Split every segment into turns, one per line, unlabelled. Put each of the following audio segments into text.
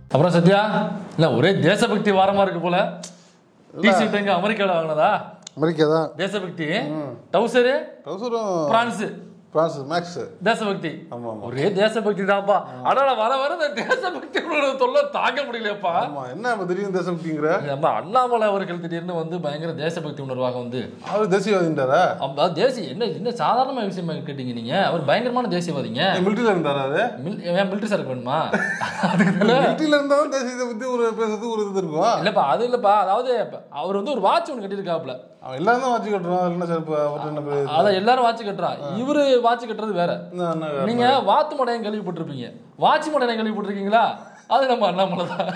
அப்புறம் சத்யா இல்ல ஒரே தேசபக்தி வாரமா இருக்கு போல டி ஷர்ட் எங்க அமெரிக்கால வாங்கினதா
அமெரிக்கா தான்
தேசபக்தி டவுசரு
ட்ரௌசரும்
பிரான்ஸ்
பிரான்ஸ் மேக்ஸ்
தேசபக்தி
ஆமா, ஆமா.
ஒரே தேசபக்தி தான்ப்பா ஆனா வர வர இந்த தேசபக்தி தொல்லை தாங்க முடியலையப்பா
ஆமா என்ன இப்ப திடீர்னு தேசபக்திங்கிற
நம்ம அண்ணாமலை அவர்கள் திடீர்னு வந்து பயங்கர தேசபக்தி உணர்வாக வந்து
அவர் தேசியவாதின்றாரா
அப்ப தேசிய என்ன என்ன சாதாரண விஷயமா கேட்டீங்க நீங்க அவர் பயங்கரமான தேசியவாதிங்க
மிலிட்டரியில இருந்தாரா அது
மில்- ஏன் மிலிட்டரி சரக்கு வேணுமா அதுக்கு
மிலிட்டரியில இருந்தாலும் தேசியத்தை பத்தி ஒரு பேசுறது ஒரு இது இருக்கும்
இல்லப்பா அது இல்லப்பா அதாவது இப்ப அவர் வந்து ஒரு வாட்ச் ஒன்று கட்டியிருக்காப்ல
அவன் எல்லாரும் தான் வாட்சி கட்டுறான் அதுல என்ன சிறப்பு அவர்ட்ட என்ன பெரிய-
அதான் எல்லாரும் வாட்ச் கட்டுறான் இவரு வாட்ச் கட்டுறது வேற
என்ன என்ன வேற?
நீங்க வாத்து மடையம் கேள்விப்பட்டிருப்பீங்க வாட்ச் மடையம் கேள்விப்பட்டிருக்கீங்களா அது நம்ம அண்ணாமலை தான்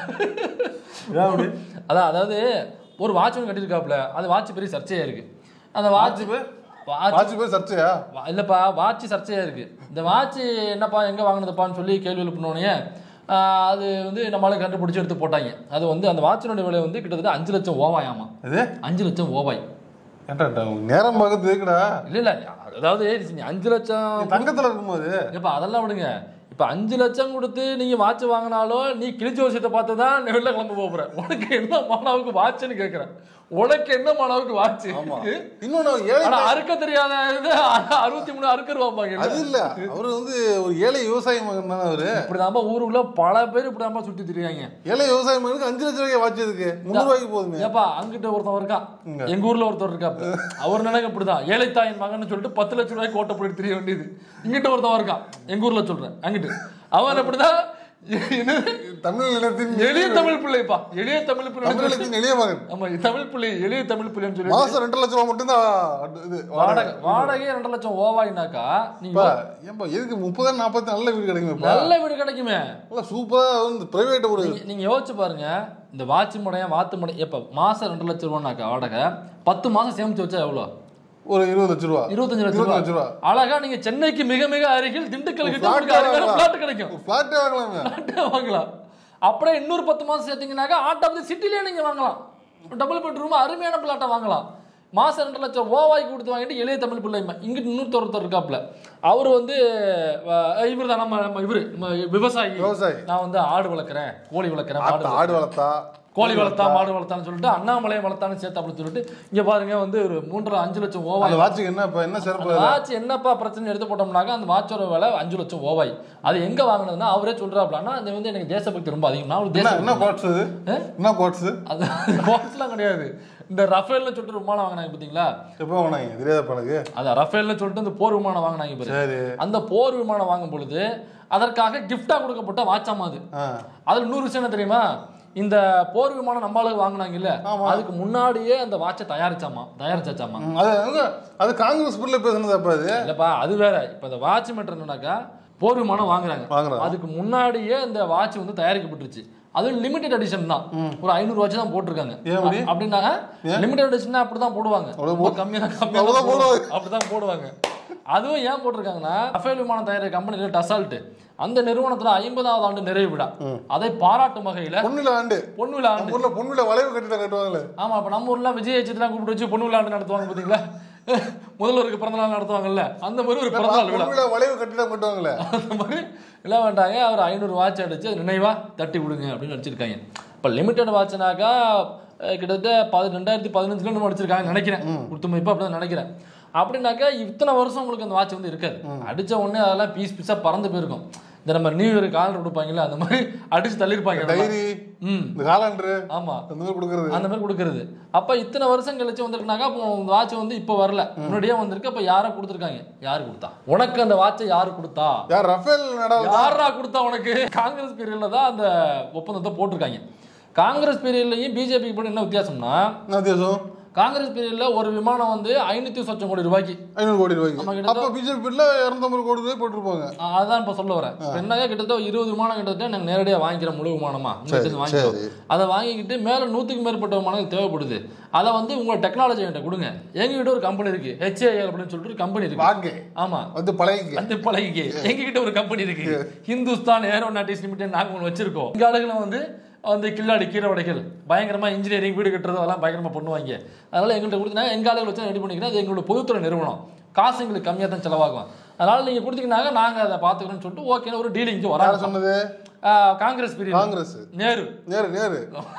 ஏன் அப்படி
அதான் அதாவது ஒரு வாட்ச் ஒன்று கட்டியிருக்காப்ல அது வாட்ச் பெரிய சர்ச்சையா இருக்கு அந்த வாட்ச்
பேர்?
வாட்ச்
வாட்சி பேர் சர்ச்சையா
வா- இல்லப்பா வாட்ச் சர்ச்சையா இருக்கு இந்த வாட்ச் என்னப்பா எங்க வாங்கினதுப்பான்னு சொல்லி கேள்வி எழுப்பினோடனே அது வந்து நம்மளால கண்டுபிடிச்சு எடுத்து போட்டாங்க அது வந்து அந்த வாட்சினுடைய விலை வந்து கிட்டத்தட்ட அஞ்சு லட்சம் ஓவாயாமா
இது
அஞ்சு லட்சம் ஓவாய்
ஏன்டா உனக்கு நேரம் பார்க்கறது இருக்குடா
இல்ல இல்ல அதாவது நீ அஞ்சு லட்சம்
தங்கத்துல இருக்கும்போது
இப்ப அதெல்லாம் விடுங்க இப்ப அஞ்சு லட்சம் கொடுத்து நீங்க வாட்ச் வாங்கினாலும் நீ கிழிச்ச விஷயத்தை பார்த்து தான் வெளில கிளம்ப போற உனக்கு என்ன மாணவுக்கு வாட்ச்னு கேக்குறேன் உனக்கு என்ன மாணவுக்கு வாட்ச்
ஆமா இன்னொன்னு ஏழை
ஆனா அறுக்க தெரியாத இது அறுபத்தி மூணு அறுக்க ரூபாங்க
அது இல்ல அவரு வந்து ஒரு ஏழை விவசாய மகன் தானே அவரு
இப்படிதான்பா ஊருக்குள்ள பல பேர் இப்படிதான்பா சுத்தி திரியாங்க
ஏழை விவசாய மகனுக்கு அஞ்சு லட்சம் ரூபாய் வாட்சி இருக்கு முந்நூறு ரூபாய்க்கு போதுமே
ஏப்பா அங்கிட்ட ஒருத்தன் இருக்கான்
இங்க.
எங்க ஊர்ல ஒருத்தர் இருக்கா அவர் நினைக்க இப்படிதான் ஏழை தாயின் மகன் சொல்லிட்டு பத்து லட்சம் ரூபாய்க்கு கோட்டை போட்டு தெரிய வேண்டியது இங்கிட்ட ஒருத்தன் இருக்கான் எங்க ஊர்ல சொல்றேன் அங்கிட்டு அவன் அப்படிதான் என்னது?
தமிழ் இனத்தின்
எளிய தமிழ் பிள்ளைப்பா எளிய தமிழ் பிள்ளை
தமிழ் இனத்தின் எளிய மகன்
ஆமா தமிழ் பிள்ளை எளிய தமிழ் பிள்ளைன்னு சொல்லி
மாசம் ரெண்டு லட்சம் ரூபாய் மட்டும்தான் அட்- இது
வாடகை வாடகையே ரெண்டு லட்சம் ஓவாயினாக்கா நீங்க
இப்ப ஏன்பா எதுக்கு முப்பது நாற்பது நல்ல வீடு கிடைக்குமே இப்ப
நல்ல வீடு கிடைக்குமே
நல்லா சூப்பரா வந்து பிரைவேட் ஒரு
நீங்க- நீங்க யோசிச்சு பாருங்க இந்த வாட்சி முடையம் வாத்து முடையம் எப்ப மாசம் ரெண்டு லட்சம் ரூபானாக்கா வாடகை பத்து மாசம் சேமிச்சு வச்சா எவ்வளவு
ஒரு இருபது லட்சம் ரூபா
இருபத்தஞ்சு லட்சம்
இருபது
ரூபாய்
லட்சம் ரூபா
அழகா நீங்க சென்னைக்கு மிக மிக அருகில் திண்டுக்கல் கிட்ட
flat
உங்களுக்கு அருகான
வாங்கலாம்.
பிளாட் கிடைக்கும்
ஒரு பிளாட்டே வாங்கலாமே
பிளாட்டே வாங்கலாம் அப்படியே இன்னொரு பத்து மாசம் சேர்த்தீங்கன்னாக்கா ஆட் ஆஃப் தி சிட்டிலே நீங்க வாங்கலாம் டபுள் பெட்ரூம் அருமையான பிளாட்டை வாங்கலாம் மாசம் ரெண்டு லட்சம் ஓவாய்க்கு கொடுத்து வாங்கிட்டு எளிய தமிழ் பிள்ளை இங்கிட்டு இன்னொருத்தர் ஒருத்தர் இருக்காப்ல அவர் வந்து இவர் தான் நம்ம நம்ம இவரு நம்ம விவசாயி
விவசாயி.
நான் வந்து ஆடு வளர்க்குறேன் கோழி வளர்க்குறேன் மாடு
ஆட்டு- ஆடு வளர்த்தா
கோழி வளர்த்தா மாடு வளர்த்தான்னு சொல்லிட்டு அண்ணாமலை வளர்த்தான்னு சேர்த்து அப்படி சொல்லிட்டு இங்க பாருங்க வந்து ஒரு மூன்றரை அஞ்சு லட்சம் ஓவாய்
அந்த வாட்சுக்கு என்ன இப்ப என்ன சிறப்பு
அந்த வாட்ச் என்னப்பா பிரச்சனை எடுத்து போட்டோம்னாக்கா அந்த வாட்சோட விலை அஞ்சு லட்சம் ஓவாய் அது எங்க வாங்கினதுன்னா அவரே சொல்றாப்லன்னா அது வந்து எனக்கு தேசபக்தி ரொம்ப அதிகம் நான் ஒரு
என்ன என்ன
தேச
கோட்ஸ் இது
ஆ?
என்ன கோட்ஸ்
அது கோட்ஸ்லாம் கிடையாது இந்த ரஃபேல்னு சொல்லிட்டு ஒரு விமானம் வாங்கினாங்க பாத்தீங்களா
எப்போ வாங்கினாங்க தெரியாத எனக்கு
அது ரஃபேல்னு சொல்லிட்டு அந்த போர் விமானம் வாங்கினாங்க பாரு
சரி
அந்த போர் விமானம் வாங்கும் பொழுது அதற்காக கிஃப்டா கொடுக்கப்பட்ட வாட்சாமா அது
ஆ
அதுல இன்னொரு விஷயம் என்ன தெரியுமா இந்த போர் விமானம் நம்ம ஆளுங்க வாங்கினாங்க இல்ல
ஆமா.
அதுக்கு முன்னாடியே அந்த வாட்சை தயாரிச்சாமா தயாரிச்சாச்சாமா
ம், அது அது- அது காங்கிரஸ் பிள்ளை பேசுனது அப்ப அது
இல்லப்பா அது வேற இப்ப இந்த வாட்ச் மீட்டர் என்னன்னாக்கா போர் விமானம் வாங்குறாங்க
வாங்குறாங்க.
அதுக்கு முன்னாடியே இந்த வாட்ச் வந்து தயாரிக்கப்பட்டுருச்சு அது லிமிடெட் எடிஷன் தான் ஒரு ஐநூறு வாட்ச் தான் போட்டிருக்காங்க
ஏன் அப்படி?
அப்~ அப்படின்னாங்க லிமிடெட் எடிஷன் அப்படிதான் போடுவாங்க
அவ்வளவு
ரொம்ப கம்மியா கம்மியா
அவ்வளவுதான் போடுவாங்க.
அப்படிதான் போடுவாங்க அதுவும் ஏன் போட்டிருக்காங்கன்னா ரஃபேல் விமானம் தயாரிக்கிற கம்பெனி டசால்ட் அந்த நிறுவனத்துல ஐம்பதாவது ஆண்டு நிறைவு விழா அதை பாராட்டும் வகையில
பொண்ணுல ஆண்டு
பொன் விழா ஆண்டு
நம்ம ஊர்ல பொண்ணுல வளைவு கட்டிட கட்டுவாங்களே
ஆமா அப்ப நம்ம ஊர்ல விஜய் எல்லாம் கூப்பிட்டு வச்சு பொண்ணு விழா நடத்துவாங்க பாத்தீங்களா முதல்வருக்கு பிறந்த நாள் நடத்துவாங்கல்ல அந்த மாதிரி ஒரு பிறந்த நாள் விழா
பொண்ணுல வளைவு கட்டிடம் கட்டுவாங்களே
அந்த மாதிரி எல்லாம் வேண்டாங்க அவர் ஐநூறு வாட்ச் அடிச்சு அது நினைவா தட்டி விடுங்க அப்படின்னு அடிச்சிருக்காங்க இப்போ லிமிட்டட் வாட்ச்னாக்கா அஹ், கிட்டத்தட்ட பது ரெண்டாயிரத்தி பதினஞ்சுல நம்ம அடிச்சிருக்காங்க நினைக்கிறேன் கொடுத்து இப்போ அப்படிதான் நினைக்கிறேன் அப்படின்னாக்கா இத்தனை வருஷம் உங்களுக்கு அந்த வாட்ச் வந்து இருக்காது அடிச்ச உடனே அதெல்லாம் பீஸ் பீஸா பறந்து போயிருக்கும் இந்த நம்ம நியூ இயருக்கு ஆர்டர் கொடுப்பாங்கல்ல அந்த மாதிரி அடிச்சு தள்ளிருப்பாங்க அதெல்லாம்.
டைரி
ம்
இந்த காலண்டரு
ஆமா
அந்த மாதிரி கொடுக்கறது
அந்த மாதிரி கொடுக்கறது அப்ப இத்தனை வருஷம் கழிச்சு வந்திருக்குனாக்கா அப்போ இந்த வாட்ச் வந்து இப்ப வரல முன்னாடியே வந்திருக்கு அப்ப யாரை கொடுத்துருக்காங்க யாரு கொடுத்தா உனக்கு அந்த வாட்சை யாரு கொடுத்தா
யார் ரஃபேல் நடால்
யாரா கொடுத்தா உனக்கு காங்கிரஸ் பீரியட்ல தான் அந்த ஒப்பந்தத்தை போட்டிருக்காங்க காங்கிரஸ் பீரியட்லயும் பிஜேபி கூட என்ன வித்தியாசம்னா
என்ன வித்தியாசம்
காங்கிரஸ் பீரியட்ல ஒரு விமானம் வந்து ஐநூத்தி சொச்சம் கோடி ரூபாய்க்கு
ஐநூறு கோடி
ஆமா,
ரூபாய்க்கு
கிட்டத்தட்ட-
அப்ப பிஜேபியில் இரநூத்தம்பது கோடி ரூபாய் போட்டிருப்பாங்க
அஹ் அதான் இப்ப சொல்ல வரேன் இப்ப என்னங்க கிட்டத்தட்ட இருபது விமானம் கிட்டத்தட்ட நாங்க நேரடியா வாங்கிக்கிறோம் முழு விமானமா உங்ககிட்ட இருந்து வாங்கிக்கிறோம்
சரி.
அதை வாங்கிக்கிட்டு மேல நூத்துக்கு மேற்பட்ட விமானங்கள் தேவைப்படுது அதை வந்து உங்க டெக்னாலஜி கிட்ட கொடுங்க எங்ககிட்ட ஒரு கம்பெனி இருக்கு ஹெச்ஏஎல் அப்படின்னு சொல்லிட்டு ஒரு கம்பெனி இருக்கு
வாங்க
ஆமா
வந்து பழகிக்க
வந்து பழகிக்கு எங்ககிட்ட ஒரு கம்பெனி இருக்கு ஹிந்துஸ்தான் ஏரோநாட்டிக்ஸ் லிமிடெட் நாங்க ஒன்று வச்சிருக்கோம் எங்க ஆளுகளை வந்து வந்து கில்லாடி கீரை வடைகள் பயங்கரமா இன்ஜினியரிங் வீடு கட்டுறது அதெல்லாம் பயங்கரமா பண்ணுவாங்க அதனால எங்கள்கிட்ட கொடுத்தா எங்க ஆளுகள் வச்சு ரெடி பண்ணிக்கிறேன் அது எங்களோட பொதுத்துறை நிறுவனம் காசு எங்களுக்கு கம்மியாக தான் செலவாகும் அதனால நீங்க கொடுத்தீங்கன்னாங்க நாங்க அதை பார்த்துக்கிறோம்னு சொல்லிட்டு ஓகேன்னு ஒரு டீலிங்க்கு
யார்
வராங்க
சொன்னது
ஆஹ் காங்கிரஸ் பீரியட்
காங்கிரஸ்
நேரு
நேரு நேரு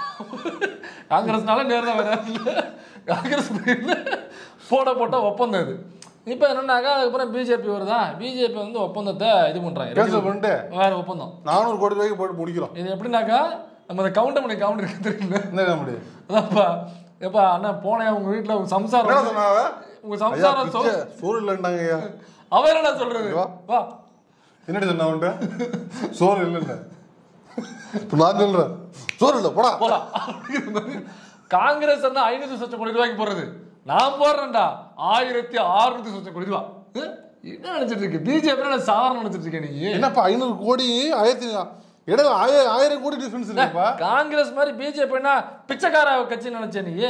காங்கிரஸ்னால நேரு தான் வேற காங்கிரஸ் பீரியட்ல போட போட்ட ஒப்பந்தம் இது இப்போ என்னன்னாக்கா அதுக்கப்புறம் பிஜேபி வருதா பிஜேபி வந்து ஒப்பந்தத்தை இது பண்றாங்க
கேன்சல் பண்ணிட்டு
வேற ஒப்பந்தம்
நானூறு கோடி ரூபாய்க்கு போட்டு முடிக்கிறோம்
இது எப்படின்னாக்கா நம்ம அந்த கவுண்டர் பண்ணி கவுண்டர் இருக்கு தெரியல
என்ன காமெடி
அதான்ப்பா எப்பா அண்ணா போனேன் உங்க வீட்டுல உங்க
என்ன
சம்சாரம்
சொன்னாங்க
உங்க
ஐயா
சம்சாரம்
பிச்சை,
சொல்
சோறு இல்லைன்னாங்க ஐயா
அவர் என்ன சொல்றது
வா.
வா
என்னடி சொன்ன அவன்கிட்ட சோறு இல்லைன்னு இப்ப நான் சொல்றேன் சோறு இல்லை போடா
போலாம் காங்கிரஸ் வந்து ஐநூத்தி சொச்சம் கோடி ரூபாய்க்கு போடுறது நான் போடுறேன்டா ஆயிரத்தி அறுநூத்தி சொச்சம் கோடி ரூபா ஹம்? என்ன நினைச்சிட்டு இருக்கு பிஜேபி சாதாரண நினைச்சிட்டு இருக்க நீ
என்னப்பா ஐநூறு கோடி ஆயிரத்தி இடையில ஆயிரம் ஆயிரம் கோடி டிஃபரன்ஸ் இருக்குப்பா
காங்கிரஸ் மாதிரி பிஜேபின்னா பிச்சைக்கார கட்சி நினைச்ச நீ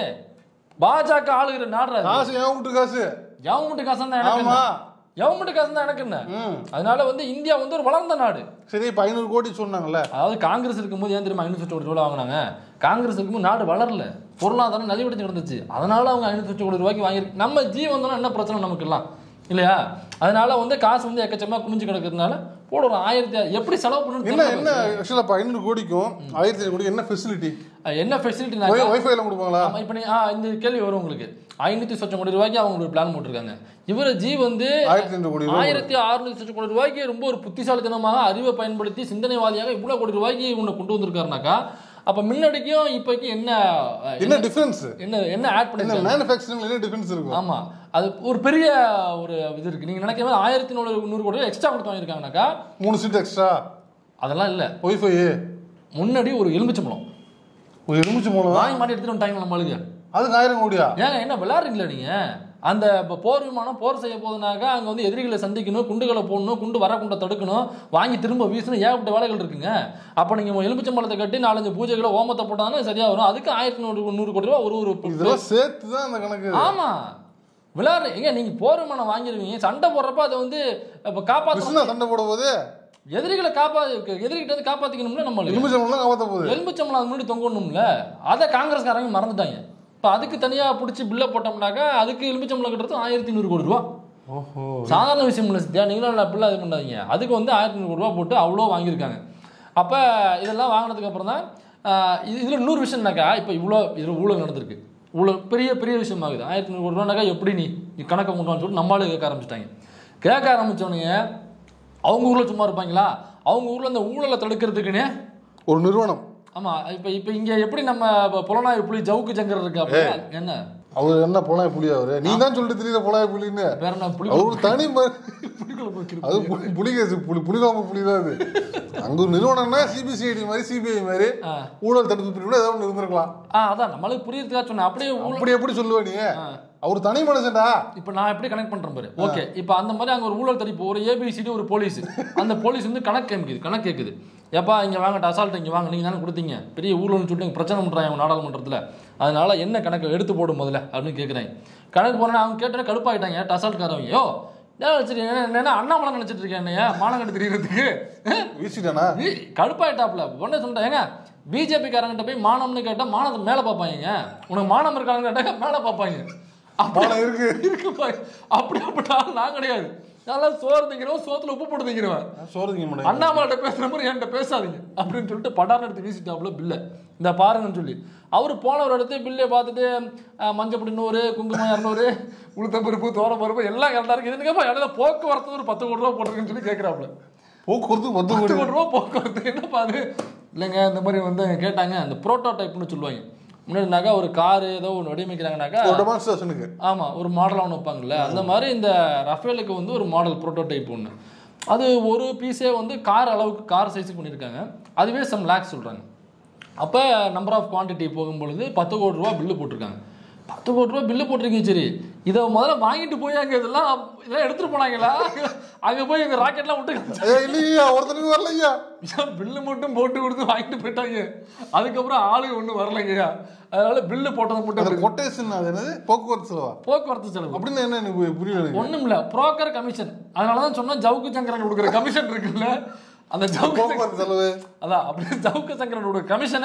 பாஜக ஆளுகிற நாடுறாரு
காசு ஏன் விட்டு காசு
எவன்முட்டு காசு தான் எனக்கு
ஆமா.
என்ன எவன்முட்டு காசு தான் எனக்கு என்ன
ம்.
அதனால வந்து இந்தியா வந்து ஒரு வளர்ந்த நாடு
சரி இப்ப ஐநூறு கோடி சொன்னாங்கல்ல
அதாவது காங்கிரஸ் இருக்கும்போது ஏன் தெரியுமா ஐநூத்தி கோடி ரூபாய் வாங்கினாங்க காங்கிரஸ் இருக்கும்போது நாடு வளரல பொருளாதாரம் நலிவடைஞ்சு கிடந்துச்சு அதனால அவங்க ஐநூத்தி கோடி ரூபாய்க்கு வாங்கி நம்ம ஜி வந்தோம்னா என்ன பிரச்சனை நமக்கு எல்லாம் இல்லையா அதனால வந்து காசு வந்து எக்கச்சக்கமா குமிஞ்சு கிடக்கிறதுனால போட ஒரு ஆயிரத்தி எப்படி செலவு
என்ன
பண்ணணும்
என்ன ஆக்சுவலா இப்ப ஐநூறு கோடிக்கும் ஆயிரத்தி ஐநூறு கோடி என்ன ஃபெசிலிட்டி
என்ன ஃபெசிலிட்டி
ஒய்ஃபை எல்லாம் கொடுப்பாங்களா
ஆமா இப்போ நீ ஆ இந்த கேள்வி வரும் உங்களுக்கு ஐநூத்தி சொச்சம் கோடி ரூபாய்க்கு அவங்க ஒரு பிளான் போட்டிருக்காங்க இவர் ஜி வந்து
ஆயிரத்தி ஐநூறு கோடி ரூபாய்
ஆயிரத்தி அறுநூத்தி சொச்சம் கோடி ரூபாய்க்கு ரொம்ப ஒரு புத்திசாலித்தனமாக அறிவை பயன்படுத்தி சிந்தனைவாதியாக இவ்வளவு கோடி ரூபாய்க்கு உன்னை கொண்டு வந்திருக்காருனாக்கா அப்ப முன்னாடிக்கும் இப்போக்கும் என்ன அஹ்,
என்ன டிஃபரன்ஸ்
என்ன என்ன ஆட்
என்ன
பண்ணி
மேனுஃபேக்சரிங்ல என்ன டிஃபரன்ஸ் இருக்கும்
ஆமா அது ஒரு பெரிய ஒரு இது இருக்கு நீங்க நினைக்கிற மாதிரி ஆயிரத்தி நூறு நூறு கோடி எக்ஸ்ட்ரா கொடுத்து வாங்கியிருக்காங்கனாக்கா
மூணு சீட் எக்ஸ்ட்ரா
அதெல்லாம் இல்ல
ஒய்ஃபை
முன்னாடி ஒரு எலுமிச்சம்பழம்
ஒரு எலுமிச்சு மூலம்
வாங்கி மாட்டி எடுத்துட்டு வந்துட்டாங்க நம்ம ஆளுங்க
அதுக்கு ஆயிரம் கோடியா
ஏங்க என்ன விளையாடுறீங்களா நீங்க அந்த இப்ப போர் விமானம் போர் செய்ய போதுனாக்கா அங்க வந்து எதிரிகளை சந்திக்கணும் குண்டுகளை போடணும் குண்டு வர குண்டை தடுக்கணும் வாங்கி திரும்ப வீசணும் ஏகப்பட்ட வேலைகள் இருக்குங்க அப்ப நீங்க எலுமிச்சம்பழத்தை கட்டி நாலஞ்சு பூஜைகளை ஓமத்தை போட்டாங்கன்னா சரியா வரும் அதுக்கு ஆயிரத்தி நூறு நூறு கோடி ரூபா ஒரு ஒரு
இதெல்லாம் சேர்த்து தான் அந்த கணக்கு
ஆமா விளையாடுற ஏங்க நீங்க போர் விமானம் வாங்கிருவீங்க சண்டை போடுறப்ப அதை வந்து இப்ப காப்பாற்றணும்
பிசினா சண்டை போட போது
எதிரிகளை காப்பா எதிரிகிட்ட இருந்து காப்பாத்திக்கணும்ல நம்மளுக்கு
எலுமிச்சை மூலம் தான் காப்பாத்த போகுது
எலுமிச்சம்பளம் அது முன்னாடி தொங்கணும்ல அதை காங்கிரஸ்காரங்க மறந்துட்டாங்க இப்போ அதுக்கு தனியா பிடிச்சி பில்லை போட்டோம்னாக்கா அதுக்கு எலுமிச்சம்பளம் கட்டுறது ஆயிரத்தி நூறு கோடி ரூபா
ஓஹோ
சாதாரண விஷயம் இல்லை சத்யா நீங்களும் அப்படிலாம் இது பண்ணாதீங்க அதுக்கு வந்து ஆயிரத்தி நூறு ரூபா போட்டு அவ்வளோ வாங்கியிருக்காங்க அப்போ இதெல்லாம் வாங்கினதுக்கு அப்புறம் தான் ஆஹ் இது இதில் இன்னொரு விஷயம்னாக்கா இப்போ இவ்வளோ இதில் ஊழல் நடந்திருக்கு ஊழல் பெரிய பெரிய விஷயம் ஆகுது ஆயிரத்தி நூறு ரூபானாக்கா எப்படி நீ நீ கணக்கை கொண்டு வான்னு சொல்லிட்டு நம்மளால கேட்க ஆரம்பிச்சிட்டாங்க கேட்க ஆரம்பிச்சோடனே அவங்க ஊரில் சும்மா இருப்பாங்களா அவங்க ஊரில் அந்த ஊழலை தடுக்கிறதுக்குன்னே
ஒரு நிறுவனம்
ஆமா இப்போ இப்போ இங்க எப்படி நம்ம இப்ப புலனாய்வு புலி ஜவுக்கு ஜங்கர் இருக்கு அப்படின்னா என்ன
அவர் என்ன பொலாய புலி அவரு நீ தான் சொல்லிட்டு தெரியல பொலாய புலின்னு
வேற என்ன புலி
அவர் தனி ம-
புலிக்குள்ள போய்
அது புலி புலி கேஸ் புலி புலிகாம புலி தான் அது அங்க ஒரு நிறுவனம்னா சிபிசிஐடி மாதிரி சிபிஐ மாதிரி
ஆ.
ஊழல் தடுப்பு பிரிவு ஏதாவது ஒன்று இருந்திருக்கலாம்
ஆ அதான் நம்மளுக்கு புரியுறதுக்காக சொன்னேன் அப்படியே ஊழல்
அப்படி எப்படி சொல்லுவ நீ அவர் தனி மனுஷன்டா
இப்போ நான் எப்படி கனெக்ட் பண்றேன் பாரு ஓகே இப்போ அந்த மாதிரி அங்க ஒரு ஊழல் தடுப்பு ஒரு ஏபிசிடி ஒரு போலீஸ் அந்த போலீஸ் வந்து கணக்கு கேட்குது கணக்கு கேட்குது ஏப்பா இங்க வாங்கட்ட அசால்ட் இங்க வாங்க நீங்க தானே கொடுத்தீங்க பெரிய ஊழல்னு சொல்லிட்டு இங்க பிரச்சனை பண்றாங்க அவங்க நாடாளுமன்றத்துல அதனால என்ன கணக்கு எடுத்து போடும் முதல்ல அப்படின்னு கேட்குறாங்க கணக்கு போறேன் அவங்க கேட்டோன்னே கடுப்பாயிட்டாங்க அசால்ட்காரவங்க யோ ஏன் வச்சுட்டு என்ன என்ன அண்ணாமலை நினைச்சிட்டு இருக்கேன் என்னைய மானங்கட்டு தெரியறதுக்கு
வீசிட்டானா
கடுப்பாயிட்டாப்ல உடனே சொல்லிட்டேன் ஏங்க பிஜேபி காரங்கிட்ட போய் மானம்னு கேட்டா மானத்தை மேல பார்ப்பாங்க உனக்கு மானம் இருக்காங்கன்னு கேட்டாக்க மேல பார்ப்பாங்க அப்படி
மானம் இருக்கு.
இருக்கு பாரு. அப்படி அப்படிப்பட்ட ஆள் நான் கிடையாது நல்லா சோறு திங்கிறவன் சோத்துல உப்பு போட்டு திங்கிறவன்
சோறுதிங்க மாட்டேன்
அண்ணாமலை பேசுற மாதிரி என்கிட்ட பேசாதீங்க அப்படின்னு சொல்லிட்டு படார்னு எடுத்து வீசிட்டாப்புல பில்ல இந்த பாருங்கன்னு சொல்லி அவர் போனவர் எடுத்து பில்லை பார்த்துட்டு அஹ், மஞ்சப்பொடி நூறு குங்குமம் இரநூறு உளுத்தம்பருப்பு தோரம்பருப்பு எல்லாம் கரெக்டாக இருக்கு இதுக்கப்பா இடையில போக்குவரத்து ஒரு பத்து கோடி ரூபா போட்டிருக்குன்னு சொல்லி கேட்குறாப்புல
போக்குவரத்து பத்து
பத்து
கோடி
கோடி ரூபா போக்குவரத்து என்னப்பா அது இல்லைங்க இந்த மாதிரி வந்து கேட்டாங்க அந்த ப்ரோட்டோடைப்னு சொல்லுவாங்க முன்னாடினாக்கா ஒரு காரு ஏதோ ஒன்று வடிவமைக்கிறாங்கனாக்கா
ஒரு டெமான்ஸ்ட்ரேஷனுக்கு
ஆமா ஒரு மாடலாக ஒன்று வைப்பாங்கல்ல அந்த மாதிரி இந்த ரஃபேலுக்கு வந்து ஒரு மாடல் ப்ரோட்டோடைப் ஒன்று அது ஒரு பீஸே வந்து கார் அளவுக்கு கார் சைஸுக்கு பண்ணியிருக்காங்க அதுவே சம் லேக்ஸ் சொல்றாங்க அப்போ நம்பர் ஆஃப் குவான்டிட்டி போகும்பொழுது பத்து கோடி ரூபா பில்லு போட்டிருக்காங்க பத்து கோடி ரூபா பில்லு போட்டிருக்கீங்க சரி இதை முதல்ல வாங்கிட்டு போய் அங்கே இதெல்லாம் இதெல்லாம் எடுத்துட்டு போனாங்களா அங்கே போய் எங்கள் ராக்கெட்லாம் விட்டு காமிச்சாங்க.
ஐயா இல்லையா ஒருத்தனுக்கு வரலையா
பில்லு மட்டும் போட்டு கொடுத்து வாங்கிட்டு போயிட்டாங்க அதுக்கப்புறம் ஆளு ஒன்றும் வரலைங்கய்யா அதனால பில்லு போட்டதை மட்டும்
அந்த
அப்படி
கொட்டேஷன் அது என்னது போக்குவரத்து செலவா
போக்குவரத்து செலவு
அப்படின்னு என்ன எனக்கு புரியல எனக்கு
ஒண்ணும் இல்ல புரோக்கர் கமிஷன் அதனால தான் சொன்னா ஜவுக்கு சங்கரன் கொடுக்குற கமிஷன் இருக்குல்ல அந்த ஜவுக்கு சங்கரன்
போக்குவரத்து செலவு
அதான் அப்படி ஜவுக்கு சங்கரன் கொடுக்குற கமிஷனை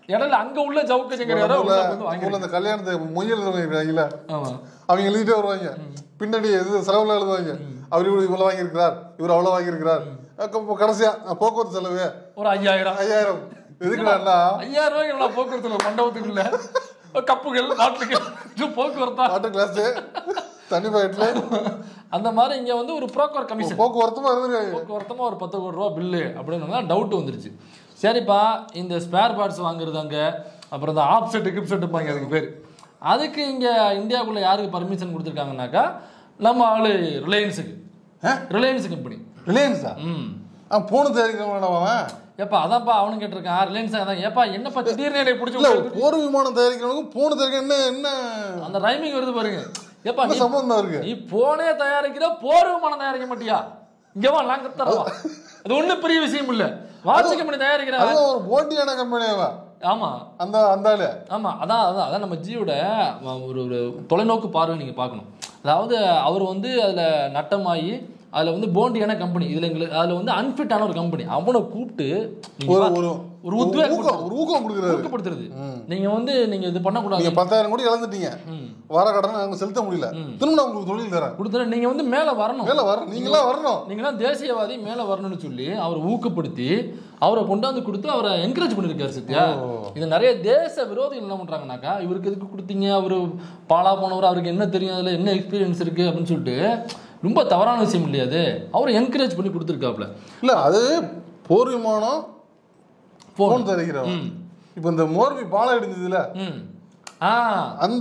இடையில அங்க உள்ள ஜவுக்கு சங்கர் யாரோ உள்ள வந்து வாங்கி
ஊர்ல இந்த கல்யாணத்தை மொய்யல் எழுதுவாங்க
ஆமா
அவங்க எழுதிட்டே வருவாங்க பின்னாடி எது செலவுல எழுதுவாங்க அவர் இவ்வளவு இவ்வளவு வாங்கியிருக்கிறார் இவர் அவ்வளவு வாங்கியிருக்கிறார் அப்ப கடைசியா அஹ், போக்குவரத்து செலவு
ஒரு ஐயாயிரம்
ஐயாயிரம் எதுக்குடான்னா
ஐயாயிரம் ரூபாய்க்கு இவ்வளவு போக்குவரத்துல மண்டபத்துக்குள்ள கப்புகள் நாட்டுகள் இது போக்குவரத்தா
வாட்டர் கிளாஸ் தண்ணி பாக்கெட்ல
அந்த மாதிரி இங்க வந்து ஒரு புரோக்கர் கமிஷன்
போக்குவரத்துமா இருந்திருக்காங்க
போக்குவரத்தமா ஒரு பத்து கோடி ரூபா பில்லு அப்படின்னு டவுட் வந்துருச்சு சரிப்பா இந்த ஸ்பேர் பார்ட்ஸ் வாங்குறது அங்க அப்புறம் இந்த ஆப் செட்டு கிப் செட்டுப்பாங்க அதுக்கு பேர் அதுக்கு இங்க இந்தியாவுக்குள்ள யாருக்கு பர்மிஷன் கொடுத்துருக்காங்கனாக்கா நம்ம ஆளு ரிலையன்ஸுக்கு ரிலையன்ஸ் கம்பெனி
ரிலையன்ஸா
ம்
அவன் போன தயாரிக்கிறவன் அவன்
ஏப்பா அதான்ப்பா அவனும் கேட்டிருக்கான் ரிலையன்ஸ் அதான் ஏப்பா என்னப்பா திடீர்னு என்னை பிடிச்சி
இல்ல
விட்டு-
போர் விமானம் தயாரிக்கிறவனுக்கும் போன தயாரிக்க என்ன என்ன
அந்த ரைமிங் வருது பாருங்க ஏப்பா
என்ன
நீ
சம்பந்தம் இருக்கு
நீ போனே தயாரிக்கிற போர் விமானம் தயாரிக்க மாட்டியா இங்க வா நாங்க தரவா அது ஒண்ணும் பெரிய விஷயம் இல்ல வாட்ச் கம்பெனி தயாரிக்கிற
அதுவும் ஒரு போட்டியான கம்பெனி அவன்
ஆமா
அந்த அந்த ஆளு
ஆமா அதான் அதான் அதான் நம்ம ஜியோட ஒரு ஒரு தொலைநோக்கு பார்வை நீங்க பார்க்கணும் அதாவது அவர் வந்து அதுல நட்டமாயி அதுல வந்து போண்டியான கம்பெனி இதுல எங்களுக்கு அதுல வந்து அன்ஃபிட்டான ஒரு கம்பெனி அவனை கூப்பிட்டு நீங்க
ஒரு
வா-
ஒரு
ஒரு உத்வேகம்
ஊக்கம் ஒரு ஊக்கம் கொடுக்குறாரு
ஊக்கப்படுத்துறது நீங்க வந்து நீங்க இது பண்ணக்கூடாது
நீங்க பத்தாயிரம் கோடி இழந்துட்டீங்க வர கடனை அவங்க செலுத்த முடியல திரும்ப நான் உங்களுக்கு தொழில் தரேன்
கொடுத்துட்டு நீங்க வந்து மேல வரணும்
மேல வர நீங்களா வரணும்
நீங்களாம் தேசியவாதி மேல வரணும்னு சொல்லி அவரை ஊக்கப்படுத்தி அவரை கொண்டாந்து கொடுத்து அவரை என்கரேஜ் பண்ணிருக்காரு சத்யா இது நிறைய தேச விரோதிகள் என்ன பண்றாங்கனாக்கா இவருக்கு எதுக்கு கொடுத்தீங்க அவரு பாலா போனவர் அவருக்கு என்ன தெரியும் அதுல என்ன எக்ஸ்பீரியன்ஸ் இருக்கு அப்படின்னு சொல்லிட்டு ரொம்ப தவறான விஷயம் இல்லையா அது அவரை என்கரேஜ் பண்ணி கொடுத்துருக்காப்ல
இல்ல அது போர் விமானம்
Phone.
போன் தயாரிக்கிறவன் இப்ப இந்த மோர்பி பாலம் இடிஞ்சதுல
ம் ஆ
அந்த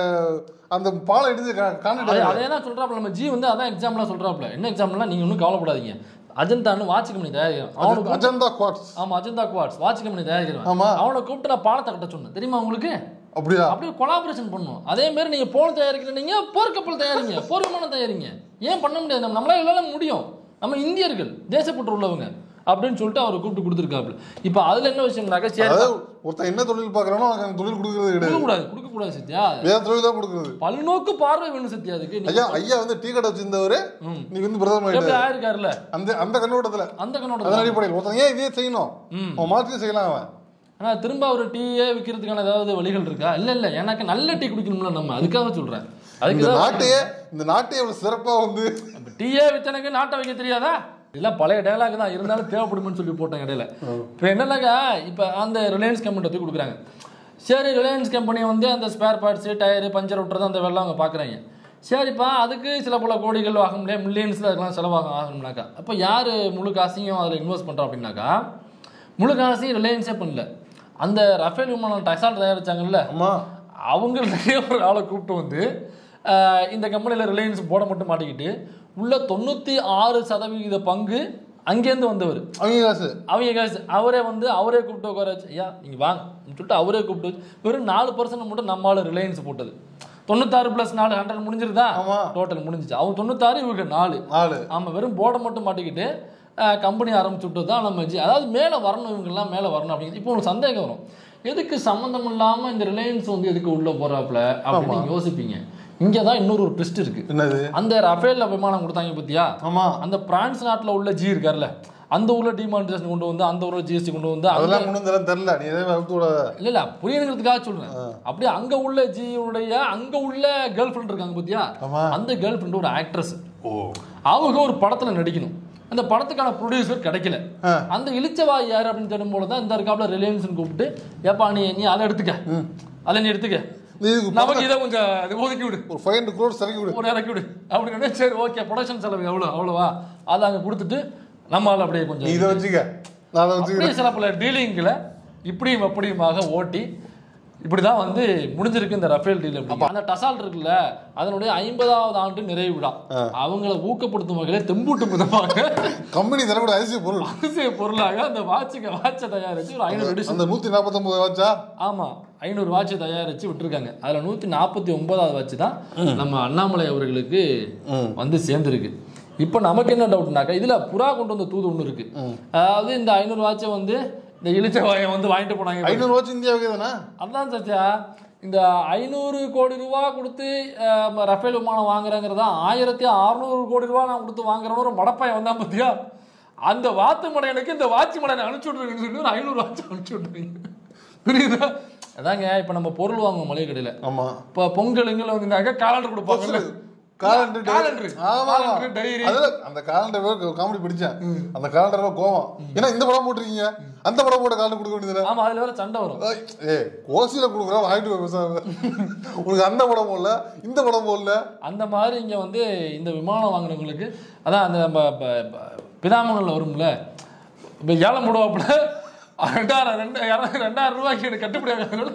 அந்த பாலம் இடிஞ்சு
அதே
கான்டாக்ட்
அதே தான் சொல்றாப்ல நம்ம ஜி வந்து அதான் எக்ஸாம்லாம் சொல்றாப்ல என்ன எக்ஸாம்லாம் நீங்க ஒன்றும் கவலைப்படாதீங்க அஜந்தான்னு வாட்ச் கம்பெனி தயாரிக்கிறோம் அவனுக்கு
அஜந்தா குவாட்ஸ்
ஆமா அஜந்தா குவாட்ஸ் வாட்ச் கம்பெனி தயாரிக்கிறோம்
ஆமா.
அவனை கூப்பிட்டு நான் பாலத்தை கட்ட சொன்னேன் தெரியுமா உங்களுக்கு
அப்படியா
அப்படியே கொலாபரேஷன் பண்ணும் அதே மாதிரி நீங்க போன் தயாரிக்கிற நீங்க போர்க்கப்பல் தயாரிங்க போர் விமானம் தயாரிங்க ஏன் பண்ண முடியாது நம்ம நம்மளால எல்லாம் முடியும் நம்ம இந்தியர்கள் தேசப்பற்று உள்ளவங்க அப்படின்னு சொல்லிட்டு அவரை கூப்பிட்டு கொடுத்துருக்காப்புல இப்போ அதுல என்ன விஷயம்னாக்கா சரி
அதாவது ஒருத்தன் என்ன தொழில் பாக்குறானோ அவனுக்கு அந்த தொழில் கொடுக்கறது கிடையாது
கொடுக்க கூடாது கொடுக்க கூடாது சத்யா
வேற தொழில் தான் கொடுக்கறது
பல்நோக்கு பார்வை வேணும் சத்யா அதுக்கு நீ
ஐயா ஐயா வந்து டீ கடை வச்சிருந்தவரு
ம்.
நீ வந்து பிரதமர்
எப்படி
ஆயிட்டாரு
ஆயிருக்காருல்ல
அந்த அந்த கண்ணோட்டத்துல
அந்த கண்ணோட
அதன் அடிப்படையில் ஒருத்தன் ஏன் இதே செய்யணும்
ம்.
அவன் மாற்றி செய்யலாம் அவன்
ஆனா திரும்ப ஒரு டீயே விற்கிறதுக்கான ஏதாவது வழிகள் இருக்கா இல்ல இல்ல எனக்கு நல்ல டீ குடிக்கணும்ல நம்ம அதுக்காக சொல்றேன் அதுக்கு
இந்த
தான்
நாட்டையே இந்த நாட்டையே இவ்வளவு சிறப்பா வந்து
அப்ப டீயே வித்தனுக்கு நாட்டை வைக்க தெரியாதா இதெல்லாம் பழைய டயலாக் தான் இருந்தாலும் தேவைப்படுமென்னு சொல்லி போட்டேன் இடையில இப்போ என்னன்னாக்கா இப்போ அந்த ரிலையன்ஸ் கம்பெனி தூக்கி கொடுக்குறாங்க சரி ரிலையன்ஸ் கம்பெனி வந்து அந்த ஸ்பேர் பார்ட்ஸு டயரு பஞ்சர் விட்டுறது அந்த வெள்ளம் அவங்க பார்க்குறாங்க சரிப்பா அதுக்கு சில பல கோடிகள் ஆகும் இல்லையா மில்லியன்ஸில் அதுக்கெல்லாம் செலவாகும் ஆகணும்னாக்கா அப்போ யார் முழு காசையும் அதில் இன்வெஸ்ட் பண்ணுறோம் அப்படின்னாக்கா முழு காசையும் ரிலையன்ஸே பண்ணல அந்த ரஃபேல் விமானம் டசால் தயாரிச்சாங்கல்ல
ஆமா
அவங்களுடைய ஒரு ஆளை கூப்பிட்டு வந்து ஆஹ், இந்த கம்பெனியில் ரிலையன்ஸ் போட மட்டும் மாட்டிக்கிட்டு உள்ள தொண்ணூற்றி ஆறு சதவிகித பங்கு அங்கேருந்து வந்தவர்
அவங்க காசு
அவங்க காசு அவரே வந்து அவரே கூப்பிட்டு உட்கார வச்சு ஐயா நீங்கள் வாங்க அப்படின்னு சொல்லிட்டு அவரே கூப்பிட்டு வச்சு வெறும் நாலு பர்சன்ட் மட்டும் நம்மளால ரிலையன்ஸ் போட்டது தொண்ணூத்தாறு ப்ளஸ் நாலு ஹண்ட்ரட் முடிஞ்சிருதா
ஆமா.
டோட்டல் முடிஞ்சிச்சு அவங்க தொண்ணூத்தாறு இவங்க நாலு
ஆளு
ஆமாம் வெறும் போர்டை மட்டும் மாட்டிக்கிட்டு கம்பெனி ஆரம்பிச்சு விட்டு தான் நம்ம ஜி அதாவது மேலே வரணும் இவங்கெல்லாம் மேலே வரணும் அப்படிங்கிறது இப்போ உங்களுக்கு சந்தேகம் வரும் எதுக்கு சம்மந்தம் இல்லாமல் இந்த ரிலையன்ஸ் வந்து எதுக்கு உள்ளே போகிறாப்புல அப்படின்னு நீங்க யோசிப்பீங்க இங்கே தான் இன்னொரு ஒரு ட்விஸ்ட் இருக்கு
என்னது
அந்த ரஃபேல்ல விமானம் கொடுத்தாங்க பத்தியா
ஆமா
அந்த பிரான்ஸ் நாட்டில் உள்ள ஜி இருக்கார்ல அந்த ஊர்ல டிமானிட்டேஷன் கொண்டு வந்து அந்த ஊர்ல ஜிஎஸ்டி கொண்டு வந்து அங்க
அதெல்லாம் கொண்டு வந்தாலும் தெரியல நீ எதாவது அவுத்து விடாத
இல்ல இல்ல புரியணுங்கிறதுக்காக சொல்றேன் அப்படியே அங்க உள்ள ஜியுடைய அங்க உள்ள கேர்ள் ஃப்ரெண்ட் இருக்காங்க பாத்தியா
ஆமா.
அந்த கேர்ள் ஃப்ரெண்ட் ஒரு ஆக்ட்ரஸ்
ஓ
அவங்க ஒரு படத்துல நடிக்கணும் அந்த படத்துக்கான ப்ரொடியூசர் கிடைக்கல
ஆ.
அந்த இளிச்சவாய் யார் அப்படின்னு தேடும்போது தான் இந்த இருக்காப்புல ரிலையன்ஸ் கூப்பிட்டு ஏப்பா நீ நீ அதை எடுத்துக்க அதை நீ எடுத்துக்க
நீ இதுக்கு
நமக்கு இதை கொஞ்சம் இது ஒதுக்கி விடு
ஒரு ஃபைவ் ஹண்ட்ரட் க்ரோர்ஸ் இறக்கி விடு
ஒரு இறக்கி விடு அப்படின்னு சரி ஓகே ப்ரொடக்ஷன் செலவு எவ்வளோ அவ்வளோவா அதை அங்கே கொடுத்துட்டு நம்மளால அப்படியே
நீ
கொஞ்சம்
இதை வச்சுக்க நான் அதை வச்சுக்கிறேன்
அப்படியே சில பல டீலிங்கில் இப்படியும் அப்படியுமாக ஓட்டி இப்படிதான் வந்து முடிஞ்சிருக்கு இந்த ரஃபேல் டீல் அப்படி அந்த டசால்ட் இருக்குல்ல அதனுடைய ஐம்பதாவது ஆண்டு நிறைவு விழா அவங்கள ஊக்கப்படுத்தும் வகையில் தெம்பூட்டும் விதமாக
கம்பெனி தரக்கூடிய அதிசய பொருள்
அதிசய பொருளாக அந்த வாட்சுக்கு வாட்சை தயாரிச்சு ஒரு ஐநூறு எடிஷன்
அந்த நூத்தி நாற்பத்தொன்பது வாட்சா
ஆமா ஐநூறு வாட்ச் தயாரிச்சு விட்டுருக்காங்க அதுல நூத்தி நாற்பத்தி ஒன்பதாவது வாட்ச் தான் நம்ம அண்ணாமலை அவர்களுக்கு வந்து சேர்ந்துருக்கு இப்போ நமக்கு என்ன டவுட்னாக்கா இதுல புறா கொண்டு வந்த தூது ஒன்று இருக்கு அதாவது இந்த ஐநூறு வாட்சை வந்து இந்த இளிச்ச வாயை வந்து வாங்கிட்டு போனாங்க
ஐநூறு வாட்ச் இந்தியாவுக்கு தானே
அதான் சச்சா இந்த ஐநூறு கோடி ரூபா கொடுத்து அஹ், ரஃபேல் விமானம் வாங்குறாங்கிறதா ஆயிரத்தி அறுநூறு கோடி ரூபா நான் கொடுத்து வாங்குறேன்னு ஒரு மடப்பாய் வந்தான் பார்த்தியா அந்த வாத்து மடையனுக்கு இந்த வாட்சி மடையனை அனுப்பிச்சு விட்ருங்கன்னு சொல்லி ஒரு ஐநூறு வாட்ச் அனுப்பிச்சு விட்ருங்க புரியுதா அதாங்க இப்ப நம்ம பொருள் வாங்குவோம் மளிகை கடையில
ஆமா
இப்ப பொங்கல் இங்கல வந்தாங்க காலண்டர் கொடுப்பாங்கல்ல
காலண்டர்
calendar.
ஆமா
calendar, diary.
அதுல அந்த காலண்டர் காமெடி பிடிச்சேன் அந்த காலண்டர் கோவம் ஏன்னா இந்த படம் போட்டிருக்கீங்க அந்த படம் போட்ட காலண்டர் கொடுக்க வேண்டியதுல
ஆமா அதுல வேற சண்டை வரும்
ஏ கோசியில கொடுக்குறா வாங்கிட்டு போய் பேசாம உனக்கு அந்த படம் போடல இந்த படம் போடல
அந்த மாதிரி இங்க வந்து இந்த விமானம் வாங்குனவங்களுக்கு அதான் அந்த நம்ம ப- ப- பிதாமங்கள்ல வரும்ல இப்போ ஏலம் போடுவாப்புல ரெண்டாயிரம் ரெண்டு இர- ரெண்டாயிரம் ரூபாய்க்கு எனக்கு கட்டுப்படி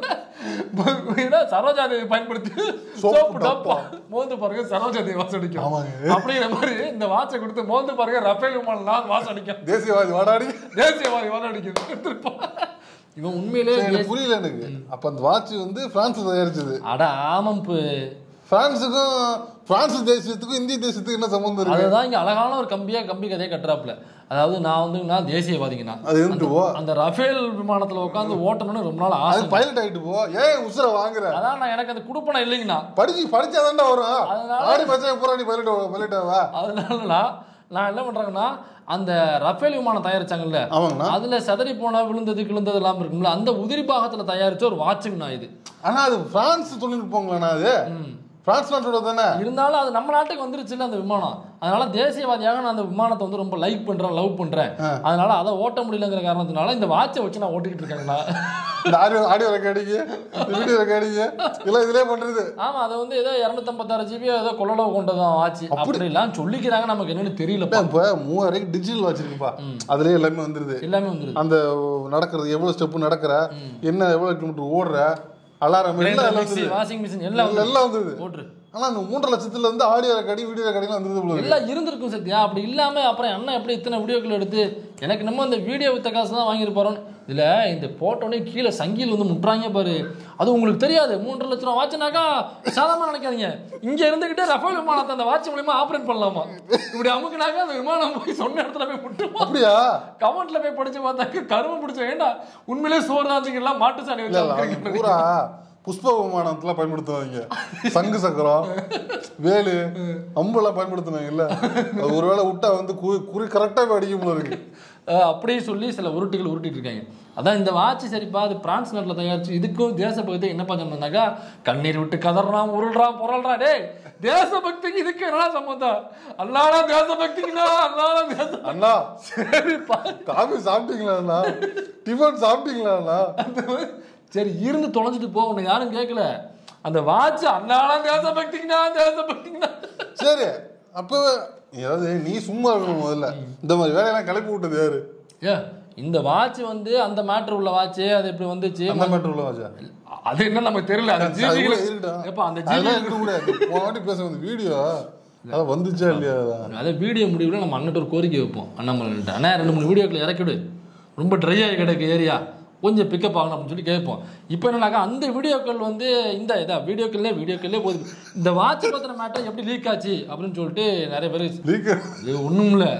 ஆகாதனால சரோஜா தேவி பயன்படுத்தி சோப்பு டப்பா மோந்து பாருங்க சரோஜா தேவி வாசம் அடிக்கும்
ஆமாங்க.
அப்படிங்கிற மாதிரி இந்த வாட்சை கொடுத்து மோந்து பாருங்க ரஃபேல் விமானம் வாசம் அடிக்கும்
தேசியவாதி வாடாடி
தேசியவாதி வாசம் அடிக்கும் எடுத்திருப்பான். இவன் உண்மையிலே
எனக்கு புரியல எனக்கு அப்ப அந்த வாட்ச் வந்து பிரான்ஸ் தயாரிச்சது
அட ஆமம்பு
பிரான்ஸுக்கும் பிரான்ஸ் தேசியத்துக்கும் இந்திய தேசியத்துக்கும் என்ன சம்பந்தம் இருக்கு
அதுதான் இங்க அழகான ஒரு கம்பியா கம்பி கதையை கட்டுறாப்புல அதாவது நான் வந்து நான் தேசியவாதிங்கண்ணா
அது இருந்துட்டு போ
அந்த ரஃபேல் விமானத்துல உட்காந்து ஓட்டணும்னு ரொம்ப நாள் ஆசை
அது பைலட் ஆயிட்டு போ ஏன் உசுர வாங்குற
அதான் நான் எனக்கு அந்த குடுப்பனை இல்லைங்கண்ணா
படிச்சு படிச்சாதான்டா வரும்
அதனால-
ஆடி பச்சை பூரா நீ பைலட் பைலட் ஆவா
அதனால நான் நான் என்ன பண்றேங்கன்னா அந்த ரஃபேல் விமானம் தயாரிச்சாங்கல்ல
ஆமாங்கண்ணா
அதுல செதறி போன விழுந்தது கிழுந்தது எல்லாம் இருக்கும்ல அந்த உதிரி பாகத்துல தயாரிச்ச ஒரு வாட்சுங்கண்ணா இது
ஆனா அது பிரான்ஸ் தொழில்நுட்பங்களா அது பிரான்ஸ் நாட்டோட தானே
இருந்தாலும் அது நம்ம நாட்டுக்கு வந்துருச்சுல்ல அந்த விமானம் அதனால தேசியவாதியாக நான் அந்த விமானத்தை வந்து ரொம்ப லைக் பண்றேன் லவ் பண்றேன் அதனால அதை ஓட்ட முடியலங்கிற காரணத்தினால இந்த வாட்சை வச்சு நான் ஓட்டிக்கிட்டு இருக்கேங்கண்ணா
இந்த ஆடியோ ஆடியோ ரெக்கார்டிங்க வீடியோ ரெக்கார்டிங்க எல்லாம் இதுலயே பண்றது
ஆமா அதை வந்து ஏதோ இரநூத்தம்பத்தாறு ஜிபி ஏதோ கொள்ளளவு கொண்டதான் ஆச்சு அப்படி எல்லாம் சொல்லிக்கிறாங்க நமக்கு என்னன்னு தெரியலப்பா
இப்ப மூவாயிரம் டிஜிட்டல் வச்சிருக்குப்பா அதுலயே எல்லாமே வந்துருது
எல்லாமே வந்துருது
அந்த நடக்கிறது எவ்வளவு ஸ்டெப் நடக்கிற என்ன எவ்வளவு கிலோமீட்டர் ஓடுற அலாரம் எல்லாம் எல்லாம்
மிக்ஸி
வந்துருது
வாஷிங் மிஷின் எல்லாம்
எல்லாம் எல்லாம் வந்துருது
போட்டுரு
ஆனா அந்த மூன்றரை லட்சத்துல இருந்து ஆடியோ ரெக்கார்டிங் வீடியோ ரெக்கார்டிங் வந்துருது போல இருக்கு.
எல்லாம் இருந்திருக்கும் சத்யா அப்படி இல்லாம அப்புறம் அண்ணன் எப்படி இத்தனை வீடியோக்கள் எடுத்து எனக்கு நம்ம இந்த வீடியோ வித்த காசு தான் வாங்கியிருப்பாரோன்னு இதுல இந்த போட்டோன்னே கீழே சங்கில் வந்து முட்டுறாங்க பாரு அது உங்களுக்கு தெரியாது மூன்றரை லட்ச ரூபா வாட்ச்னாக்கா சாதாரண நினைக்காதீங்க இங்க இருந்துகிட்டே ரஃபேல் விமானத்தை அந்த வாட்ச் மூலியமா ஆப்ரேட் பண்ணலாமா இப்படி அமுக்குனாக்கா அந்த விமானம் போய் சொன்ன இடத்துல போய் முட்டுமா
அப்படியா
கமெண்ட்ல போய் படிச்சு பார்த்தாக்க கரும பிடிச்ச வேண்டாம் உண்மையிலே சோர்தாந்திங்கெல்லாம் மாட்டு சாணி
இல்ல
வச்சு
இல்ல அவங்க பூரா புஷ்ப விமானத்துல பயன்படுத்துவாங்க சங்கு சக்கரம் வேலு அம்பெல்லாம் பயன்படுத்துனாங்க இல்ல அது ஒருவேளை விட்டா வந்து குறி குறி கரெக்டா போய் அடிக்கும் போல இருக்கு
அஹ் அப்படியே சொல்லி சில உருட்டுகள் உருட்டிட்டு இருக்காங்க அதான் இந்த வாட்ச் சரிப்பா அது பிரான்ஸ் நாட்டில் தயாரிச்சு இதுக்கும் தேசபக்தி என்னப்பா சொன்னாக்கா கண்ணீர் விட்டு கதறான் உருள்றான் புரள்றான் டேய் தேசபக்திக்கு இதுக்கு என்னடா சம்பந்தம் அல்லாடா தேசபக்திக்குண்ணா அல்லாடா தேச
அண்ணா
சரிப்பா
காபி சாப்பிட்டீங்களா அண்ணா டிஃபன் சாப்பிட்டீங்களா அண்ணா
அந்த மாதிரி, சரி இருந்து தொலைஞ்சிட்டு போ உன்னை யாரும் கேட்கல அந்த வாட்ச் அல்லாடா தேசபக்திக்குண்ணா தேசபக்திக்குண்ணா
சரி அப்பவே ஏதாவது நீ சும்மா இருக்கணும் முதல்ல இந்த மாதிரி வேலையெல்லாம் கிளப்பி விட்டது யாரு
ஏ இந்த வாட்ச் வந்து அந்த மேட்ரு உள்ள வாட்ச் அது இப்படி வந்துச்சு
அந்த மேட்டர் உள்ள வாச்சா
அது என்ன நமக்கு தெரியல அது
அது கூட
ஜிபிகள்
இருக்கட்டும்.
எப்ப அந்த ஜிபி
அதெல்லாம் எங்கிட்ட கூட போன வாட்டி பேச வந்து வீடியோ அதான் வந்துச்சா இல்லையா அதான்
அதை வீடியோ முடிவில் நம்ம அண்ணன் ஒரு கோரிக்கை வைப்போம் அண்ணாமலைகிட்ட அண்ணா ரெண்டு மூணு வீடியோக்களை இறக்கிவிடு ரொம்ப ட்ரை ஆகி கிடக்கு ஏரியா கொஞ்சம் பிக்கப் ஆகணும் அப்படின்னு சொல்லி கேட்போம் இப்போ என்னன்னாக்கா அந்த வீடியோக்கள் வந்து இந்த இதா வீடியோக்கள்லே வீடியோக்கள்லே போகுது இந்த வாட்ச் பத்திர மேட்டர் எப்படி லீக் ஆச்சு அப்படின்னு சொல்லிட்டு நிறைய பேர்
லீக்
இது ஒன்றும் இல்லை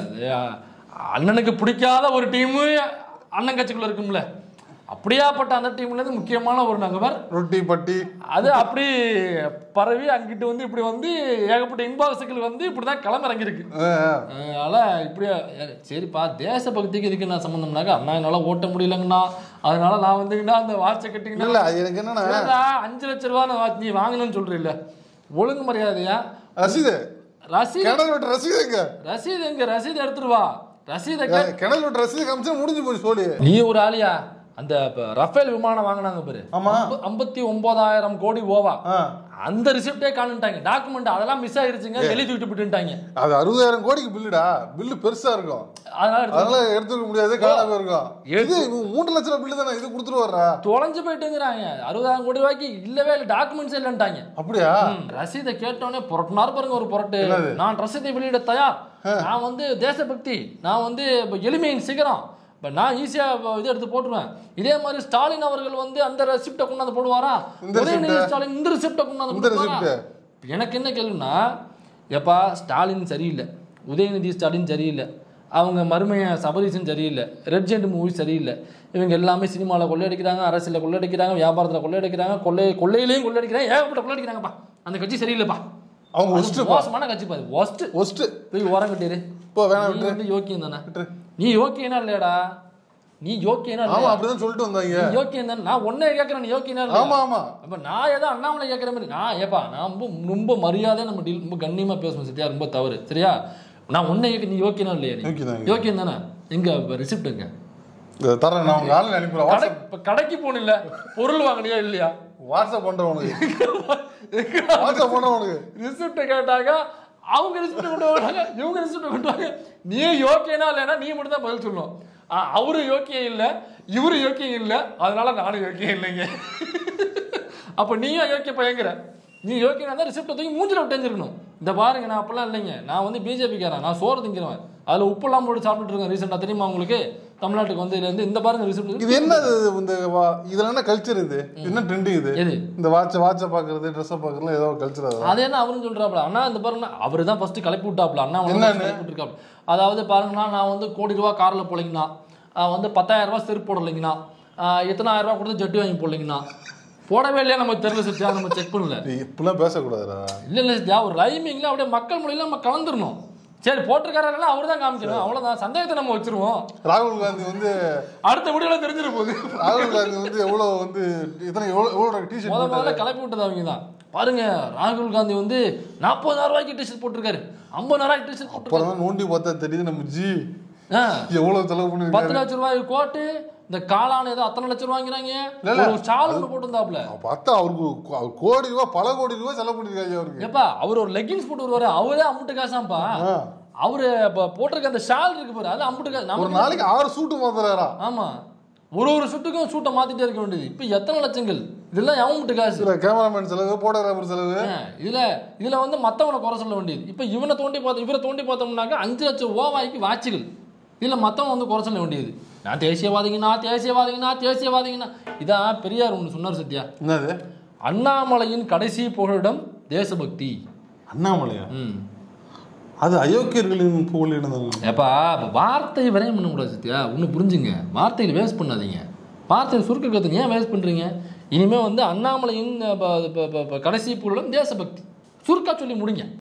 அண்ணனுக்கு பிடிக்காத ஒரு டீமு அண்ணன் கட்சிக்குள்ள இருக்கும்ல அப்படியாப்பட்ட அந்த டீம்லேருந்து முக்கியமான ஒரு நகவர்
ரொட்டி பட்டி
அது அப்படி பரவி அங்கிட்டு வந்து இப்படி வந்து ஏகப்பட்ட இன்பாக்ஸுகள் வந்து இப்படிதான் கிளம்பிறங்கிருக்கு
ஆ, ஆ.
அதனால இப்படியே அஹ், சரிப்பா தேசபக்திக்கு இதுக்கு என்ன சம்மந்தம்னாக்கா அண்ணா என்னால ஓட்ட முடியலங்கண்ணா அதனால நான் வந்துங்கண்ணா அந்த வாட்சை
இல்ல
கட்டிங்கன்னா
இல்ல அது எனக்கு என்னன்னா
என்னடா, அஞ்சு லட்ச ரூபா நான் வாட்ச் நீ வாங்கணும்னு சொல்றீல்ல ஒழுங்கு மரியாதையா
ரசீது
ரசீது
கிணறு விட்டு ரசீது எங்க
ரசீது எங்க ரசீது எடுத்துட்டு வா ரசீதை கே-
கிணறு விட்டு ரசீது காமிச்சா முடிஞ்சு போய் சொல்லி
நீ ஒரு ஆளியா அந்த இப்ப ரஃபேல் விமானம் வாங்கினாங்க பாரு
ஆமா.
ஐம்ப- ஐம்பத்தி ஒன்பதாயிரம் கோடி ஓவா
ஆ.
அந்த ரிசிப்டே காணுட்டாங்க டாக்குமெண்ட் அதெல்லாம் மிஸ் ஆயிருச்சுங்க எழுதி விட்டு விட்டுட்டாங்க
அது அறுபதாயிரம் கோடிக்கு பில்லுடா பில்லு பெருசா இருக்கும்
அதனால எடுத்து-
அதனால எடுத்துக்க முடியாது காணாம இருக்கும் இது இவன் மூன்று லட்ச ரூபாய் பில்லு தானே இது கொடுத்துட்டு வர்றா
தொலைஞ்சு போயிட்டுங்கிறாங்க அறுபதாயிரம் கோடி ரூபாய்க்கு இல்லவே இல்லை டாக்குமெண்ட்ஸ் இல்லைன்ட்டாங்க
அப்படியா
ம், ரசீதை கேட்டோன்னே புரட்டினார் பாருங்க ஒரு புரட்டு
என்னது?
நான் ரசீதை வெளியிட தயார் நான் வந்து தேசபக்தி நான் வந்து இப்ப எளிமையின் சிகரம் இப்போ நான் ஈஸியா இது எடுத்து போட்டுருவேன் இதே மாதிரி ஸ்டாலின் அவர்கள் வந்து அந்த ரெசிப்டை கொண்டாந்து போடுவாரா
இந்த
உதயநிதி
receipt-அ?
ஸ்டாலின் இந்த ரெசிப்டை கொண்டாந்து
இந்த
போடுவாரா?
receipt-அ?
எனக்கு என்ன கேள்வினா எப்பா ஸ்டாலின் சரியில்லை உதயநிதி ஸ்டாலின் சரியில்லை அவங்க மருமைய சபரீசன் சரியில்லை ரெட் ஜெண்ட் மூவி சரியில்லை இவங்க எல்லாமே சினிமாவில் கொள்ளையடிக்கிறாங்க அரசியலில் கொள்ளையடிக்கிறாங்க வியாபாரத்தில் கொள்ளையடிக்கிறாங்க கொள்ளை கொள்ளையிலையும் கொள்ளையடிக்கிறாங்க ஏகப்பட்ட கொள்ளையடிக்கிறாங்கப்பா அந்த கட்சி சரியில்லைப்பா
அவங்க
அது
ஒஸ்ட்டு
மோசமான கட்சி பாரு ஒஸ்ட்
ஒஸ்ட்டு
போய் ஓரம் கட்டிரு
போ வேணாம்
நீ
விட்டுரு
வந்து யோக்கியம் தானே
விட்டுரு.
நீ யோக்கியனா இல்லையாடா நீ யோக்கியனா
ஆமா
இல்லையா?
அப்படிதான் சொல்லிட்டு வந்தாங்க
நீ யோக்கியம் தானே நான் உன்னை கேட்கறேன் நீ யோக்கியனா இல்லையா?
ஆமா ஆமா
அப்ப நான் ஏதோ அண்ணாமலை கேட்குற மாதிரி நான் ஏப்பா நான் ரொம்ப ரொம்ப மரியாதை நம்ம டீல் ரொம்ப கண்ணியமா பேசணும் சத்யா ரொம்ப தவறு சரியா நான் உன்னை கேட்க நீ யோக்கியனா இல்லையா நீ
யோக்கியதாங்க.
யோக்கியம் தானே எங்க ரிசிப்ட் எங்க
இதை தரேன் நான் உங்க ஆளுங்க அனுப்பிடுறேன்
கடை
வாட்ஸ்அப்
இப்ப கடைக்கு போனில்ல பொருள் வாங்கினியா இல்லையா
வாட்ஸ்அப் பண்றேன் உனக்கு வாட்ஸ்அப் பண்றேன் உனக்கு
ரிசிப்ட் கேட்டாங்க அவங்க ரிசிப்ட் கொண்டு வராங்க இவங்க ரிசிப்ட் கொண்டு வராங்க நீ யோக்கியனா இல்லைன்னா நீ மட்டும் தான் பதில் சொல்லணும் ஆ, அவரு யோக்கியம் இல்ல இவரு யோக்கியம் இல்ல அதனால நானும் யோக்கியம் இல்லைங்க அப்ப நீயும் யோக்கிய பயங்கர நீ யோக்கியம் தான் ரிசிப்ட் தூக்கி மூஞ்சில விட்டுருக்கணும் இந்த பாருங்க நான் அப்பெல்லாம் இல்லைங்க நான் வந்து பிஜேபிக்காரன் நான் சோறு திங்கிறவன் அதுல உப்பெல்லாம் போட்டு சாப்பிட்டுட்டு இருக்கேன் ரீசெண்டா தெரியுமா உங்களுக்கு தமிழ்நாட்டுக்கு வந்து இதுல இருந்து இந்த பாருங்க ரிசிப்ட்
இது என்ன இது இந்த வா- இதுல என்ன கல்ச்சர் இது என்ன ட்ரெண்டிங் இது
எது
இந்த வாட்ச வாட்ச பாக்குறது ட்ரெஸ்ஸை பாக்குறது ஏதோ ஒரு கல்ச்சர் அது
அது என்ன அவரும் சொல்றாப்ல அண்ணா இந்த பாருங்க அவரு தான் ஃபர்ஸ்ட் கிளப்பி விட்டாப்ல அண்ணா வந்து
என்னன்னு?
கிளப்பி விட்டுருக்காப்ல அதாவது பாருங்கண்ணா நான் வந்து கோடி ரூபா கார்ல போலங்கண்ணா ஆஹ் வந்து பத்தாயிரம் ரூபாய் செருப்பு போடலைங்கண்ணா ஆஹ் எத்தனை ஆயிரம் ரூபாய் கொடுத்து ஜட்டி வாங்கி போடலைங்கண்ணா போடவே இல்லையா நமக்கு தெரியல சத்யா நம்ம செக் பண்ணல
டேய், இப்படிலாம் பேசக்கூடாதுடா
இல்ல இல்ல சத்யா ஒரு ரைமிங்ல அப்படியே மக்கள் மொழியில நம்ம கலந்துடணும் சரி போட்டிருக்காரெல்லாம் அவர் தான் காமிக்கணும் அவ்வளவுதான் சந்தேகத்தை நம்ம வச்சிருவோம்
ராகுல் காந்தி வந்து
அடுத்த முடிவுல தெரிஞ்சிட போகுது
ராகுல் காந்தி வந்து எவ்வளவு வந்து இத்தனை எவ்வளவு எவ்வளவு
முத
டிஷர்ட்
முதல்ல கிளப்பி விட்டது அவங்க தான் பாருங்க ராகுல் காந்தி வந்து நாற்பதாயிரம் ரூபாய்க்கு டிஷர்ட் போட்டிருக்காரு ஐம்பதாயிரம் டிஷர்ட் போட்டிருக்காரு
அப்புறம் நோண்டி பார்த்தா தெரியுது நம்ம ஜி
ஆ,
எவ்வளவு செலவு
பத்து
பண்ணிருக்காரு
லட்ச ரூபாய் கோட்டு இந்த காளான் ஏதோ அத்தனை லட்சம் ரூபாய்ங்கிறாங்க
இல்ல.
ஒரு ஷால் ஒன்று போட்டிருந்தாப்ல
பார்த்தா அவருக்கு கோ- அவர் கோடி ரூபாய் பல கோடி ரூபாய் செலவு பண்ணிருக்காங்க அவருக்கு
ஏப்பா அவர் ஒரு லெகின்ஸ் போட்டு வருவாரு அவரே அம்முட்டு காசாம்ப்பா
ஆ.
அவரு இப்ப போட்டிருக்க அந்த ஷால் இருக்கு பாரு அது அம்முட்டு காசு
ஒரு
நம்ம
நாளைக்கு ஆறு சூட்டு மாத்துறாரா
ஆமா ஒரு ஒரு சுட்டுக்கும் சூட்டை மாத்திட்டே இருக்க வேண்டியது இப்ப எத்தனை லட்சங்கள் இதெல்லாம் எவன்ட்டு காசு
இதுல கேமராமேன் செலவு போட்டோகிராஃபர் செலவு
ஆ, இதுல இதுல வந்து மத்தவனை குறை சொல்ல வேண்டியது இப்ப இவனை தோண்டி பார்த்தோம் இவரை தோண்டி பார்த்தோம்னாக்க அஞ்சு லட்சம் ஓவாய்க்கு வாட்சுகள் இதுல மத்தவன் வந்து குறை சொல்ல வேண்டியது நான் தேசியவாதிங்கண்ணா தேசியவாதிங்கண்ணா தேசியவாதிங்கண்ணா இதான் பெரியார் ஒன்று சொன்னார் சத்யா
என்னது
அண்ணாமலையின் கடைசி புகழிடம் தேசபக்தி
அண்ணாமலையா
ம்
அது அயோக்கியர்களின் புகழிடம் தானே
ஏப்பா இப்போ வார்த்தையை விரையும் பண்ணக்கூடாது சத்யா ஒன்று புரிஞ்சுங்க வார்த்தையில் வேஸ்ட் பண்ணாதீங்க வார்த்தையை சுருக்க கற்றுங்க ஏன் வேஸ்ட் பண்ணுறீங்க இனிமேல் வந்து அண்ணாமலையின் ப- ப- ப- ப- கடைசி புகழிடம் தேசபக்தி சுருக்கா சொல்லி முடிங்க